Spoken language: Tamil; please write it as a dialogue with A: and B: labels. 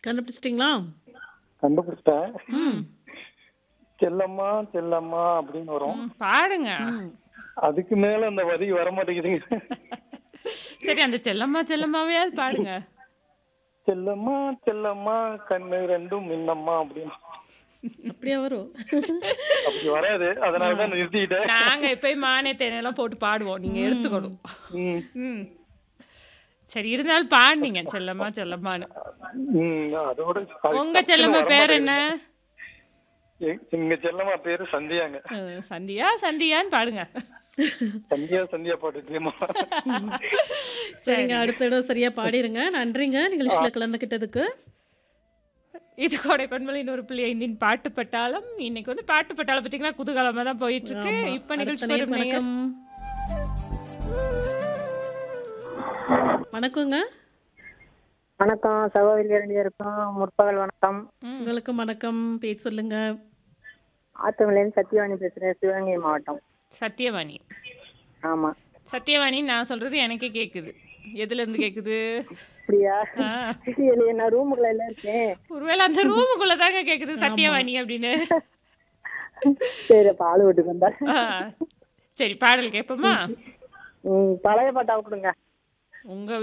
A: கண்டுபிடிச்சிட்டிங்களா
B: கண்டுபிடிச்சிட்டேன்
A: ம்
B: செல்லம்மா செல்லம்மா அப்படின்னு வரும்
C: ம், பாடுங்க
B: அதுக்கு மேல அந்த வரி வர மாட்டேங்குதுங்க
C: சரி அந்த செல்லம்மா செல்லம்மாவையாவது பாடுங்க
B: செல்லம்மா செல்லம்மா கண்ணு ரெண்டும் மின்னம்மா அப்படின்னு
A: அப்படியே வரும்
B: அப்படி வராது அதனால தான் நிறுத்திக்கிட்டேன்
C: நாங்க எப்பயும் மானே தேனையெல்லாம் போட்டு பாடுவோம் நீங்க எடுத்துக்கணும்
B: ம்,
C: ம் சரி இருந்தாலும் பாடுனீங்க செல்லம்மா செல்லம்மான்னு
B: ம், அதோட அது
C: உங்க
B: டக்குனு
C: செல்லம்மா
B: வர
C: பேர் என்ன
B: மாட்டேங்குது. எ- எங்க செல்லம்மா பேரு சந்தியாங்க
C: அஹ், சந்தியா சந்தியான்னு பாடுங்க
B: சந்தியா சந்தியா பாட்டுமா
A: சரிங்க அடுத்த தடவை சரியா பாடிருங்க நன்றிங்க நிகழ்ச்சியில கலந்துக்கிட்டதுக்கு
C: இது கோடை பண்பலை இன்னொரு புள்ளி ஐந்தின் பாட்டு பட்டாளம் இன்னைக்கு வந்து பாட்டு பட்டாளம் பார்த்தீங்கன்னா குதூகலமா தான் போயிட்டு இருக்கு
A: ஆமா.
C: இப்ப
A: அடுத்த
C: நிகழ்ச்சி
A: நேயர்
C: வரும் நேயர்.
A: வணக்கம் வணக்கங்க
D: வணக்கம் சகோதரி ரெண்டு பேருக்கும் முற்பகல் வணக்கம்
A: உங்களுக்கும் வணக்கம் பேர் சொல்லுங்க
D: ஆத்தமிலேருந்து சத்யவாணி பேசுறேன் சிவகங்கை மாவட்டம்
C: சத்யவாணி
D: ஆமா
C: சத்யவாணி நான் சொல்றது எனக்கே கேக்குது எதுல இருந்து கேக்குது
D: அப்படியா
C: ஆ.
D: இல்லையே நான் ரூமுக்குள்ள எல்லாம் இருக்கேன்
C: ஒருவேளை அந்த ரூமுக்குள்ள தாங்க கேக்குது சத்யவாணி அப்படின்னு
D: சரி அப்ப ஆளு வீட்டுக்கு வந்தா
C: ஆ. சரி பாடல் கேட்போமா
D: ம், பழைய பாட்டா விட்டுடுங்க
C: உங்க